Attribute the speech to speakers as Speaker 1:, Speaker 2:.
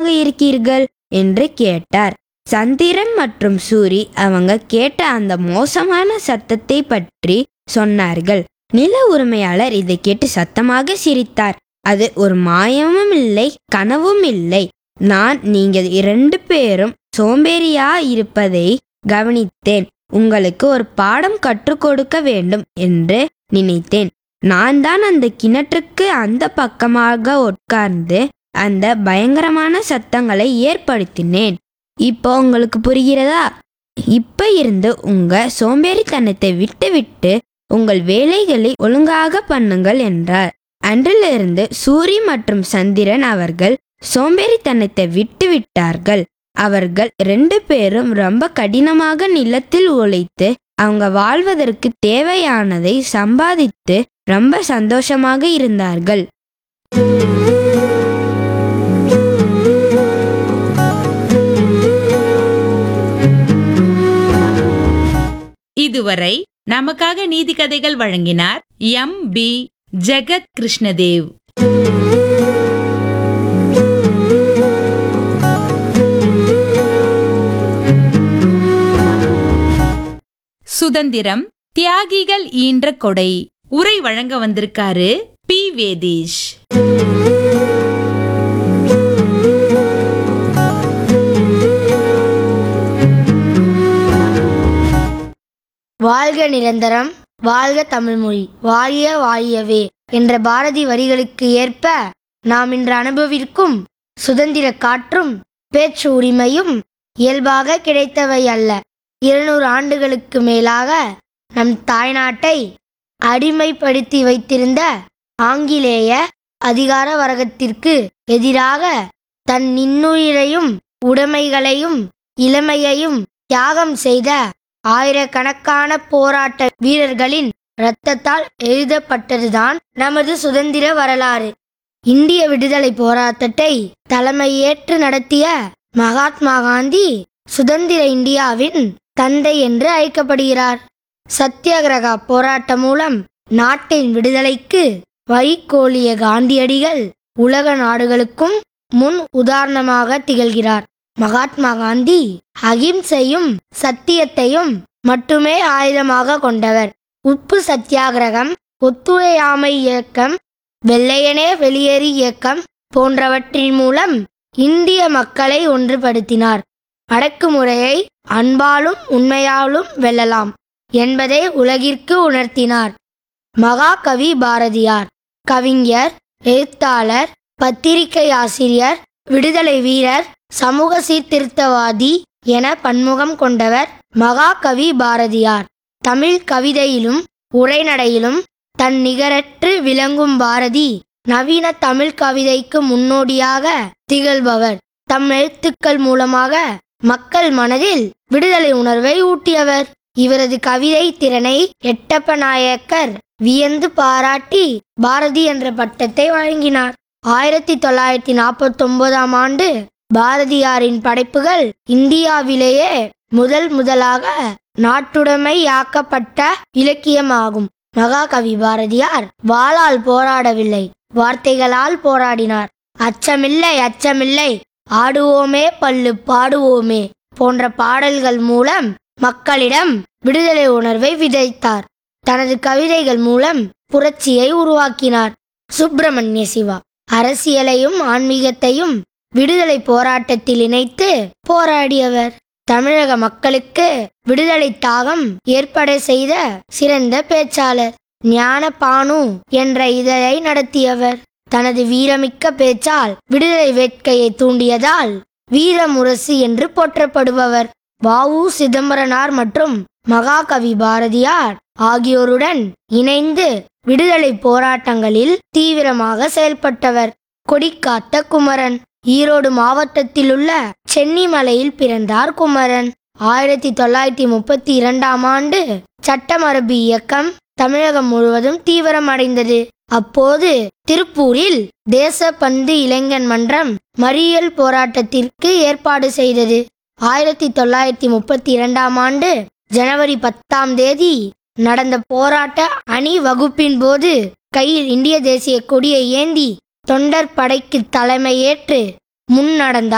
Speaker 1: இருக்கீர்கள் என்று கேட்டார் சந்திரன் மற்றும் சூரி அவங்க கேட்ட அந்த மோசமான சத்தத்தை பற்றி சொன்னார்கள் நில உரிமையாளர் இதை கேட்டு சத்தமாக சிரித்தார் அது ஒரு மாயமும் இல்லை கனவும் இல்லை நான் நீங்க இரண்டு பேரும் சோம்பேறியா இருப்பதை கவனித்தேன் உங்களுக்கு ஒரு பாடம் கற்றுக் கொடுக்க வேண்டும் என்று நினைத்தேன் நான் தான் அந்த கிணற்றுக்கு அந்த பக்கமாக உட்கார்ந்து அந்த பயங்கரமான சத்தங்களை ஏற்படுத்தினேன் இப்போ உங்களுக்கு புரிகிறதா இப்ப இருந்து உங்க சோம்பேறித்தனத்தை விட்டுவிட்டு உங்கள் வேலைகளை ஒழுங்காக பண்ணுங்கள் என்றார் அன்றிலிருந்து சூரி மற்றும் சந்திரன் அவர்கள் சோம்பேறித்தனத்தை விட்டுவிட்டார்கள் அவர்கள் ரெண்டு பேரும் ரொம்ப கடினமாக நிலத்தில் உழைத்து அவங்க வாழ்வதற்கு தேவையானதை சம்பாதித்து ரொம்ப சந்தோஷமாக இருந்தார்கள்
Speaker 2: இதுவரை நமக்காக நீதி கதைகள் வழங்கினார் எம் பி ஜெகத் கிருஷ்ணதேவ் சுதந்திரம் தியாகிகள் ஈன்ற கொடை உரை வழங்க வந்திருக்காரு பி வேதீஷ்
Speaker 3: வாழ்க நிரந்தரம் வாழ்க தமிழ்மொழி வாழிய வாழியவே என்ற பாரதி வரிகளுக்கு ஏற்ப நாம் இன்று அனுபவிக்கும் சுதந்திர காற்றும் பேச்சு உரிமையும் இயல்பாக கிடைத்தவை அல்ல இருநூறு ஆண்டுகளுக்கு மேலாக நம் தாய்நாட்டை அடிமைப்படுத்தி வைத்திருந்த ஆங்கிலேய அதிகார வர்க்கத்திற்கு எதிராக தன் நின்னுயிரையும் உடைமைகளையும் இளமையையும் தியாகம் செய்த ஆயிரக்கணக்கான போராட்ட வீரர்களின் இரத்தத்தால் எழுதப்பட்டதுதான் நமது சுதந்திர வரலாறு இந்திய விடுதலை போராட்டத்தை தலைமையேற்று நடத்திய மகாத்மா காந்தி சுதந்திர இந்தியாவின் தந்தை என்று அழைக்கப்படுகிறார் சத்தியாகிரக போராட்டம் மூலம் நாட்டின் விடுதலைக்கு வழிகோலிய காந்தியடிகள் உலக நாடுகளுக்கும் முன் உதாரணமாக திகழ்கிறார் மகாத்மா காந்தி அகிம்சையும் சத்தியத்தையும் மட்டுமே ஆயுதமாக கொண்டவர் உப்பு சத்தியாகிரகம் ஒத்துழையாமை இயக்கம் வெள்ளையனே வெளியேறு இயக்கம் போன்றவற்றின் மூலம் இந்திய மக்களை ஒன்றுபடுத்தினார் அடக்குமுறையை அன்பாலும் உண்மையாலும் வெல்லலாம் என்பதை உலகிற்கு உணர்த்தினார் மகாகவி பாரதியார் கவிஞர் எழுத்தாளர் பத்திரிகை ஆசிரியர் விடுதலை வீரர் சமூக சீர்திருத்தவாதி என பன்முகம் கொண்டவர் மகாகவி பாரதியார் தமிழ் கவிதையிலும் உரைநடையிலும் தன் நிகரற்று விளங்கும் பாரதி நவீன தமிழ் கவிதைக்கு முன்னோடியாக திகழ்பவர் தம் எழுத்துக்கள் மூலமாக மக்கள் மனதில் விடுதலை உணர்வை ஊட்டியவர் இவரது கவிதை திறனை எட்டப்ப நாயக்கர் வியந்து பாராட்டி பாரதி என்ற பட்டத்தை வழங்கினார் ஆயிரத்தி தொள்ளாயிரத்தி நாற்பத்தி ஒன்பதாம் ஆண்டு பாரதியாரின் படைப்புகள் இந்தியாவிலேயே முதல் முதலாக நாட்டுடைமையாக்கப்பட்ட இலக்கியமாகும் மகாகவி பாரதியார் வாளால் போராடவில்லை வார்த்தைகளால் போராடினார் அச்சமில்லை அச்சமில்லை ஆடுவோமே பல்லு பாடுவோமே போன்ற பாடல்கள் மூலம் மக்களிடம் விடுதலை உணர்வை விதைத்தார் தனது கவிதைகள் மூலம் புரட்சியை உருவாக்கினார் சுப்பிரமணிய சிவா அரசியலையும் ஆன்மீகத்தையும் விடுதலை போராட்டத்தில் இணைத்து போராடியவர் தமிழக மக்களுக்கு விடுதலை தாகம் ஏற்பட செய்த சிறந்த பேச்சாளர் ஞான பானு என்ற இதழை நடத்தியவர் தனது வீரமிக்க பேச்சால் விடுதலை வேட்கையை தூண்டியதால் வீரமுரசு என்று போற்றப்படுபவர் வாவு சிதம்பரனார் மற்றும் மகாகவி பாரதியார் ஆகியோருடன் இணைந்து விடுதலை போராட்டங்களில் தீவிரமாக செயல்பட்டவர் கொடிக்காத்த குமரன் ஈரோடு மாவட்டத்தில் உள்ள சென்னிமலையில் பிறந்தார் குமரன் ஆயிரத்தி தொள்ளாயிரத்தி முப்பத்தி இரண்டாம் ஆண்டு சட்டமரபு இயக்கம் தமிழகம் முழுவதும் தீவிரமடைந்தது அப்போது திருப்பூரில் தேசப்பந்து இளைஞர் மன்றம் மறியல் போராட்டத்திற்கு ஏற்பாடு செய்தது ஆயிரத்தி தொள்ளாயிரத்தி முப்பத்தி இரண்டாம் ஆண்டு ஜனவரி பத்தாம் தேதி நடந்த போராட்ட அணி வகுப்பின் போது கையில் இந்திய தேசிய கொடியை ஏந்தி தொண்டர் படைக்கு தலைமையேற்று முன் நடந்தார்